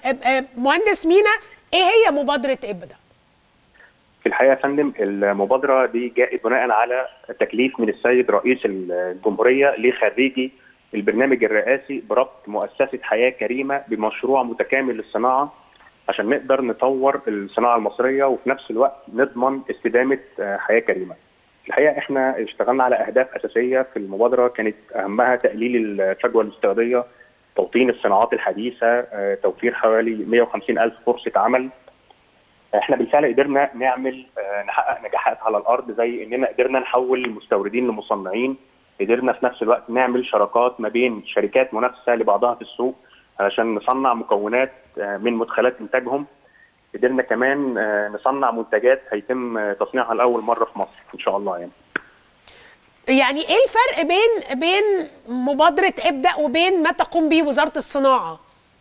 مهندس مينا ايه هي مبادره ابدا في الحقيقه يا فندم المبادره دي جاءت بناء على تكليف من السيد رئيس الجمهوريه لخريجي البرنامج الرئاسي بربط مؤسسه حياه كريمه بمشروع متكامل للصناعه عشان نقدر نطور الصناعه المصريه وفي نفس الوقت نضمن استدامه حياه كريمه. الحقيقه احنا اشتغلنا على اهداف اساسيه في المبادره كانت اهمها تقليل الفجوه الاقتصاديه، توطين الصناعات الحديثه، توفير حوالي 150 الف فرصه عمل. احنا بالفعل قدرنا نعمل نحقق نجاحات على الارض زي اننا قدرنا نحول المستوردين لمصنعين، قدرنا في نفس الوقت نعمل شراكات ما بين شركات منافسه لبعضها في السوق علشان نصنع مكونات من مدخلات انتاجهم قدرنا كمان نصنع منتجات هيتم تصنيعها لاول مره في مصر ان شاء الله يعني يعني ايه الفرق بين بين مبادره ابدا وبين ما تقوم به وزاره الصناعه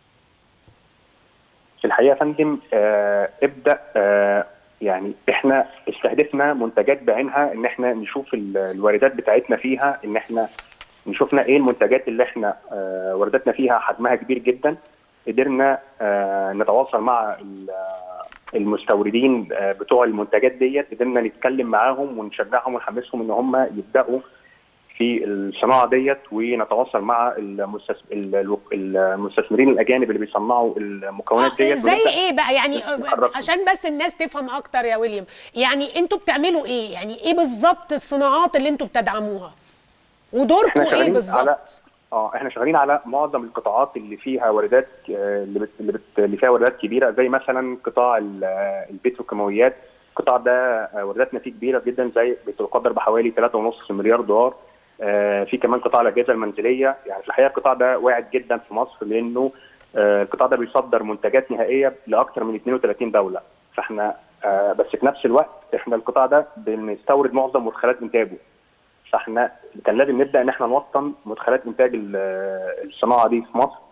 في الحقيقه يا فندم ابدا يعني احنا استهدفنا منتجات بعينها ان احنا نشوف الواردات بتاعتنا فيها ان احنا نشوفنا ايه المنتجات اللي احنا آه وارداتنا فيها حجمها كبير جدا قدرنا آه نتواصل مع المستوردين آه بتوع المنتجات ديت قدرنا نتكلم معاهم ونشجعهم ونحمسهم ان هم يبداوا في الصناعه ديت ونتواصل مع المستثمرين الاجانب اللي بيصنعوا المكونات ديت زي ايه بقى يعني عشان بس الناس تفهم اكتر يا ويليام يعني انتوا بتعملوا ايه يعني ايه بالظبط الصناعات اللي انتوا بتدعموها ودوركم ايه بالظبط؟ اه احنا شغالين على معظم القطاعات اللي فيها واردات اللي بت... اللي, بت... اللي فيها واردات كبيره زي مثلا قطاع البتروكيماويات القطاع ده وارداتنا فيه كبيره جدا زي بتقدر بحوالي 3.5 مليار دولار آه في كمان قطاع الاجهزه المنزليه يعني في الحقيقه القطاع ده واعد جدا في مصر لانه آه القطاع ده بيصدر منتجات نهائيه لاكثر من 32 دوله فاحنا آه بس في نفس الوقت احنا القطاع ده بنستورد معظم مدخلات انتاجه فاحنا كان لازم نبدا ان احنا نوطن مدخلات انتاج الصناعه دي في مصر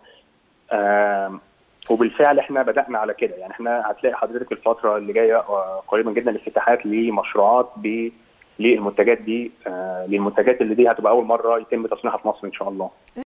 وبالفعل احنا بدانا على كده يعني احنا هتلاقي حضرتك الفتره اللي جايه قريبا جدا الافتتاحات لمشروعات ب للمنتجات دي للمنتجات اللي دي هتبقى اول مره يتم تصنيعها في مصر ان شاء الله